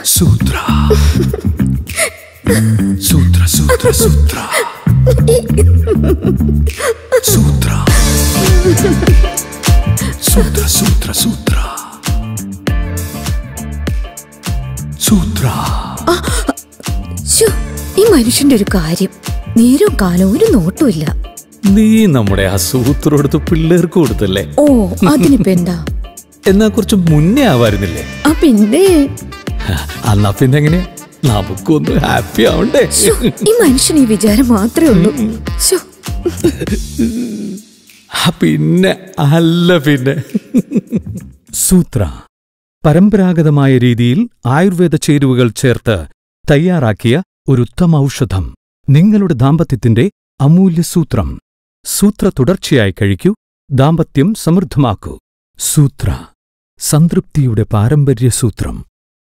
സൂത്ര സൂത്ര സൂത്ര സൂത്ര സൂത്ര സൂത്ര സൂത്ര സൂത്ര സൂത്ര ശ്ശോ, ഈ മനുഷ്യന്റെ ഒരു കാര്യം നേരവും കാലവും ഒരു നോട്ടുമില്ല നീ നമ്മുടെ ആ സൂത്ര എടുത്ത് പിള്ളേർക്ക് കൊടുത്തല്ലേ ഓ അതിനിപ്പോ എന്താ എന്നാ കുറച്ച് മുന്നേ ആവായിരുന്നില്ലേ ആ പിന്നെ അന്നാ പിന്നെ എങ്ങനെയാ നമുക്കൊന്ന് ഹാപ്പി ആവണ്ടേ ശ്ശോ, ഈ മനുഷ്യന് ഈ വിചാരം മാത്രമേ ഉള്ളൂ ശ്ശോ, ആ, പിന്നെ അല്ല പിന്നെ സൂത്ര പരമ്പരാഗതമായ രീതിയിൽ ആയുർവേദ ചേരുവകൾ ചേർത്ത് തയ്യാറാക്കിയ ഒരു ഉത്തമ ഔഷധം നിങ്ങളുടെ ദാമ്പത്യത്തിന്റെ അമൂല്യ സൂത്രം സൂത്ര തുടർച്ചയായി കഴിക്കൂ ദാമ്പത്യം സമൃദ്ധമാക്കൂ സൂത്ര സംതൃപ്തിയുടെ പാരമ്പര്യ സൂത്രം